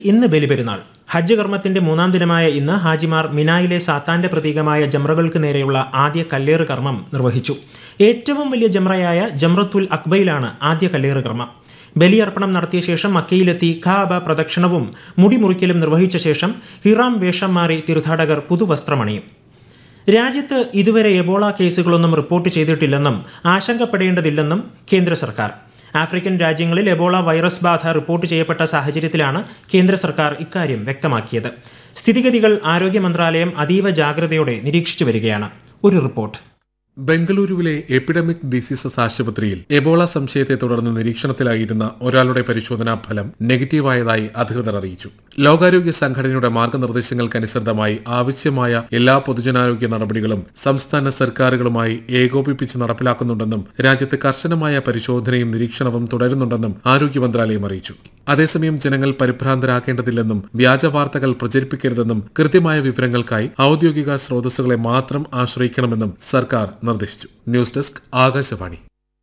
ഇന്ന് ബലിപെരുന്നാൾ ഹജ്ജ് കർമ്മത്തിന്റെ മൂന്നാം ദിനമായ ഇന്ന് ഹാജിമാർ മിനായിലെ സാത്താന്റെ പ്രതീകമായ ജംറകൾക്ക് നേരെയുള്ള ആദ്യ കല്ലേറ് കർമ്മം നിർവഹിച്ചു ഏറ്റവും വലിയ ജംറയായ ജംറത്തുൽ അക്ബയിലാണ് ആദ്യ കല്ലേറ് കർമ്മം ബലിയർപ്പണം നടത്തിയ ശേഷം മക്കയിലെത്തി ഖാബ പ്രദക്ഷിണവും മുടിമുറിക്കലും നിർവഹിച്ച ശേഷം ഹിറാം വേഷം മാറി തീർത്ഥാടകർ പുതുവസ്ത്രമണിയും രാജ്യത്ത് ഇതുവരെ എബോള കേസുകളൊന്നും റിപ്പോർട്ട് ചെയ്തിട്ടില്ലെന്നും ആശങ്കപ്പെടേണ്ടതില്ലെന്നും കേന്ദ്ര സർക്കാർ ആഫ്രിക്കൻ രാജ്യങ്ങളിൽ എബോള വൈറസ് ബാധ റിപ്പോർട്ട് ചെയ്യപ്പെട്ട സാഹചര്യത്തിലാണ് കേന്ദ്ര സർക്കാർ ഇക്കാര്യം വ്യക്തമാക്കിയത് സ്ഥിതിഗതികൾ ആരോഗ്യ മന്ത്രാലയം അതീവ ജാഗ്രതയോടെ നിരീക്ഷിച്ചു വരികയാണ് ഒരു റിപ്പോർട്ട് ബംഗളൂരുവിലെ എപ്പിഡമിക് ഡിസീസസ് ആശുപത്രിയിൽ എബോള സംശയത്തെ തുടർന്ന് നിരീക്ഷണത്തിലായിരുന്ന ഒരാളുടെ പരിശോധനാ ഫലം നെഗറ്റീവായതായി അധികൃതർ അറിയിച്ചു ലോകാരോഗ്യ സംഘടനയുടെ മാർഗനിർദ്ദേശങ്ങൾക്കനുസൃതമായി ആവശ്യമായ എല്ലാ പൊതുജനാരോഗ്യ നടപടികളും സംസ്ഥാന സർക്കാരുകളുമായി ഏകോപിപ്പിച്ച് നടപ്പിലാക്കുന്നുണ്ടെന്നും രാജ്യത്ത് കർശനമായ പരിശോധനയും നിരീക്ഷണവും തുടരുന്നുണ്ടെന്നും ആരോഗ്യ മന്ത്രാലയം അറിയിച്ചു അതേസമയം ജനങ്ങൾ പരിഭ്രാന്തരാക്കേണ്ടതില്ലെന്നും വ്യാജ വാർത്തകൾ പ്രചരിപ്പിക്കരുതെന്നും കൃത്യമായ വിവരങ്ങൾക്കായി ഔദ്യോഗിക സ്രോതസ്സുകളെ മാത്രം ആശ്രയിക്കണമെന്നും സർക്കാർ നിർദ്ദേശിച്ചു ന്യൂസ് ഡെസ്ക് ആകാശവാണി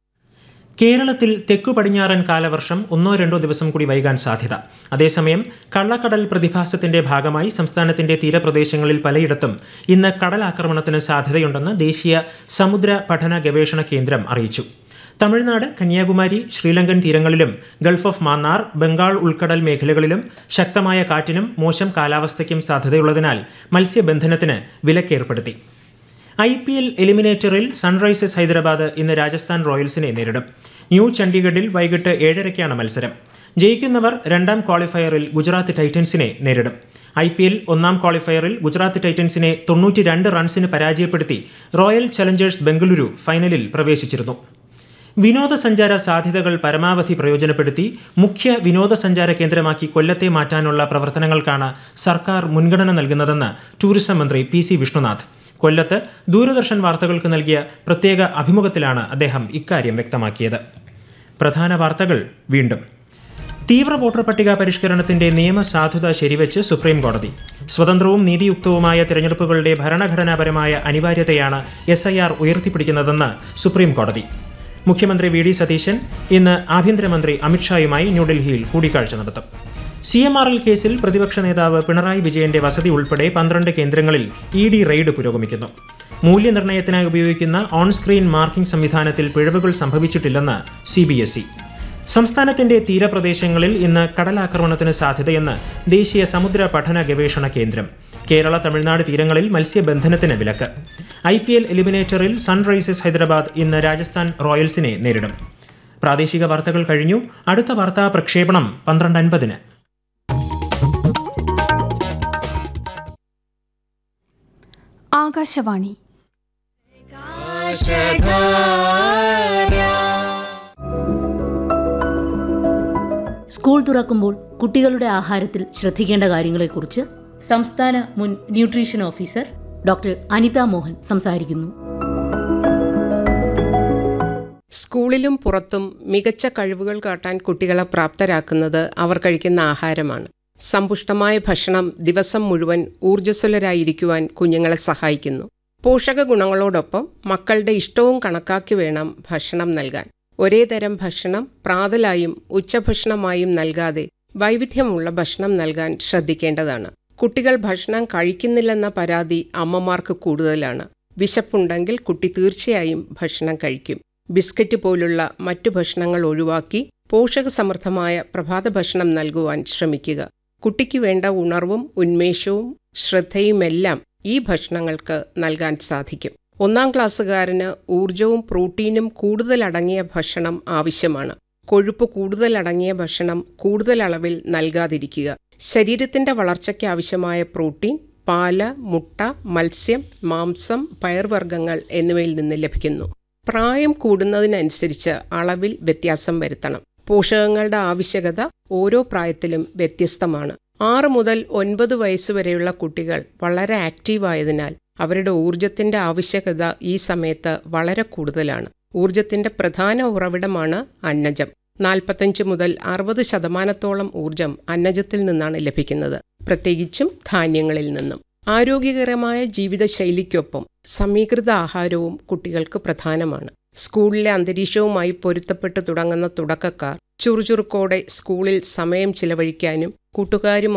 കേരളത്തിൽ തെക്കു പടിഞ്ഞാറൻ കാലവർഷം ഒന്നോ രണ്ടോ ദിവസം കൂടി വൈകാൻ സാധ്യത അതേസമയം കള്ളക്കടൽ പ്രതിഭാസത്തിന്റെ ഭാഗമായി സംസ്ഥാനത്തിന്റെ തീരപ്രദേശങ്ങളിൽ പലയിടത്തും ഇന്ന് കടലാക്രമണത്തിന് സാധ്യതയുണ്ടെന്ന് ദേശീയ സമുദ്ര പഠന ഗവേഷണ കേന്ദ്രം അറിയിച്ചു തമിഴ്നാട് കന്യാകുമാരി ശ്രീലങ്കൻ തീരങ്ങളിലും ഗൾഫ് ഓഫ് മാന്നാർ ബംഗാൾ ഉൾക്കടൽ മേഖലകളിലും ശക്തമായ കാറ്റിനും മോശം കാലാവസ്ഥയ്ക്കും സാധ്യതയുള്ളതിനാൽ മത്സ്യബന്ധനത്തിന് വിലക്കേർപ്പെടുത്തി ഐ പി എൽ എലിമിനേറ്ററിൽ സൺറൈസേഴ്സ് ഹൈദരാബാദ് ഇന്ന് രാജസ്ഥാൻ റോയൽസിനെ നേരിടും ന്യൂ ചണ്ഡീഗഡിൽ വൈകിട്ട് ഏഴരയ്ക്കാണ് മത്സരം ജയിക്കുന്നവർ രണ്ടാം ക്വാളിഫയറിൽ ഗുജറാത്ത് ടൈറ്റൻസിനെ നേരിടും ഐ പി എൽ ഒന്നാം ക്വാളിഫയറിൽ ഗുജറാത്ത് ടൈറ്റൻസിനെ തൊണ്ണൂറ്റി രണ്ട് റൺസിന് പരാജയപ്പെടുത്തി റോയൽ ചലഞ്ചേഴ്സ് ബംഗളൂരു ഫൈനലിൽ പ്രവേശിച്ചിരുന്നു വിനോദസഞ്ചാര സാധ്യതകൾ പരമാവധി പ്രയോജനപ്പെടുത്തി മുഖ്യ വിനോദസഞ്ചാര കേന്ദ്രമാക്കി കൊല്ലത്തെ മാറ്റാനുള്ള പ്രവർത്തനങ്ങൾക്കാണ് സർക്കാർ മുൻഗണന നൽകുന്നതെന്ന് ടൂറിസം മന്ത്രി പി സി വിഷ്ണുനാഥ് കൊല്ലത്ത് ദൂരദർശൻ വാർത്തകൾക്ക് നൽകിയ പ്രത്യേക അഭിമുഖത്തിലാണ് അദ്ദേഹം ഇക്കാര്യം വ്യക്തമാക്കിയത് പ്രധാന വാർത്തകൾ വീണ്ടും തീവ്ര വോട്ടർ പട്ടിക പരിഷ്കരണത്തിന്റെ നിയമസാധുത ശരിവെച്ച് സുപ്രീം കോടതി സ്വതന്ത്രവും നീതിയുക്തവുമായ തിരഞ്ഞെടുപ്പുകളുടെ ഭരണഘടനാപരമായ അനിവാര്യതയാണ് എസ് ഐ ആർ ഉയർത്തിപ്പിടിക്കുന്നതെന്ന് സുപ്രീം കോടതി മുഖ്യമന്ത്രി വി ഡി സതീശൻ ഇന്ന് ആഭ്യന്തരമന്ത്രി അമിത്ഷായുമായി ന്യൂഡൽഹിയിൽ കൂടിക്കാഴ്ച നടത്തും സി എം ആർ എൽ കേസിൽ പ്രതിപക്ഷ നേതാവ് പിണറായി വിജയന്റെ വസതി ഉൾപ്പെടെ പന്ത്രണ്ട് കേന്ദ്രങ്ങളിൽ ഇ ഡി റെയ്ഡ് പുരോഗമിക്കുന്നു മൂല്യനിർണ്ണയത്തിനായി ഉപയോഗിക്കുന്ന ഓൺ സ്ക്രീൻ മാർക്കിംഗ് സംവിധാനത്തിൽ പിഴവുകൾ സംഭവിച്ചിട്ടില്ലെന്ന് സി ബി എസ് ഇ സംസ്ഥാനത്തിന്റെ തീരപ്രദേശങ്ങളിൽ ഇന്ന് കടലാക്രമണത്തിന് സാധ്യതയെന്ന് ദേശീയ സമുദ്ര പഠന ഗവേഷണ കേന്ദ്രം കേരള തമിഴ്നാട് തീരങ്ങളിൽ മത്സ്യബന്ധനത്തിന് വിലക്ക് ഐ പി എൽ എലിമിനേറ്ററിൽ സൺറൈസേഴ്സ് ഹൈദരാബാദ് ഇന്ന് രാജസ്ഥാൻ റോയൽസിനെ നേരിടും പ്രാദേശിക വാർത്തകൾ കഴിഞ്ഞു അടുത്ത വാർത്താ പ്രക്ഷേപണം പന്ത്രണ്ട് അൻപതിന് ആകാശവാണി സ്കൂൾ തുറക്കുമ്പോൾ കുട്ടികളുടെ ആഹാരത്തിൽ ശ്രദ്ധിക്കേണ്ട കാര്യങ്ങളെക്കുറിച്ച് സംസ്ഥാന മുൻ nutrition officer doctor Anitha Mohan സംസാരിക്കുന്നു സ്കൂളിലും പുറത്തും മികച്ച കഴിവുകൾ കാട്ടാൻ കുട്ടികളെ പ്രാപ്തരാക്കുന്നത് അവർ കഴിക്കുന്ന ആഹാരമാണ് സമ്പുഷ്ടമായ ഭക്ഷണം ദിവസം മുഴുവൻ ഊർജ്ജസ്വലരായിരിക്കുവാൻ കുഞ്ഞുങ്ങളെ സഹായിക്കുന്നു പോഷക ഗുണങ്ങളോടൊപ്പം മക്കളുടെ ഇഷ്ടവും കണക്കാക്കി വേണം ഭക്ഷണം നൽകാൻ ഒരേ തരം ഭക്ഷണം പ്രാതലായും ഉച്ചഭക്ഷണമായും നൽകാതെ വൈവിധ്യമുള്ള ഭക്ഷണം നൽകാൻ ശ്രദ്ധിക്കേണ്ടതാണ് കുട്ടികൾ ഭക്ഷണം കഴിക്കുന്നില്ലെന്ന പരാതി അമ്മമാർക്ക് കൂടുതലാണ് വിശപ്പുണ്ടെങ്കിൽ കുട്ടി തീർച്ചയായും ഭക്ഷണം കഴിക്കും ബിസ്ക്കറ്റ് പോലുള്ള മറ്റു ഭക്ഷണങ്ങൾ ഒഴിവാക്കി പോഷകസമൃദ്ധമായ പ്രഭാത ഭക്ഷണം നൽകുവാൻ ശ്രമിക്കുക കുട്ടിക്ക് വേണ്ട ഉണർവും ഉന്മേഷവും ശ്രദ്ധയുമെല്ലാം ഈ ഭക്ഷണങ്ങൾക്ക് നൽകാൻ സാധിക്കും ഒന്നാം ക്ലാസ്സുകാരന് ഊർജവും പ്രോട്ടീനും കൂടുതലടങ്ങിയ ഭക്ഷണം ആവശ്യമാണ് കൊഴുപ്പ് കൂടുതലടങ്ങിയ ഭക്ഷണം കൂടുതൽ അളവിൽ നൽകാതിരിക്കുക ശരീരത്തിന്റെ വളർച്ചയ്ക്ക് ആവശ്യമായ പ്രോട്ടീൻ പാല് മുട്ട മത്സ്യം മാംസം പയർവർഗ്ഗങ്ങൾ എന്നിവയിൽ നിന്ന് ലഭിക്കുന്നു പ്രായം കൂടുന്നതിനനുസരിച്ച് അളവിൽ വ്യത്യാസം വരുത്തണം പോഷകങ്ങളുടെ ആവശ്യകത ഓരോ പ്രായത്തിലും വ്യത്യസ്തമാണ് ആറ് മുതൽ ഒൻപത് വയസ്സുവരെയുള്ള കുട്ടികൾ വളരെ ആക്റ്റീവായതിനാൽ അവരുടെ ഊർജത്തിന്റെ ആവശ്യകത ഈ സമയത്ത് വളരെ കൂടുതലാണ് ഊർജത്തിന്റെ പ്രധാന ഉറവിടമാണ് അന്നജം നാൽപ്പത്തഞ്ച് മുതൽ അറുപത് ശതമാനത്തോളം ഊർജം അന്നജത്തിൽ നിന്നാണ് ലഭിക്കുന്നത് പ്രത്യേകിച്ചും ധാന്യങ്ങളിൽ നിന്നും ആരോഗ്യകരമായ ജീവിതശൈലിക്കൊപ്പം സമീകൃത ആഹാരവും കുട്ടികൾക്ക് പ്രധാനമാണ് സ്കൂളിലെ അന്തരീക്ഷവുമായി പൊരുത്തപ്പെട്ടു തുടങ്ങുന്ന തുടക്കക്കാർ ചുറുചുറുക്കോടെ സ്കൂളിൽ സമയം ചിലവഴിക്കാനും കൂട്ടുകാരും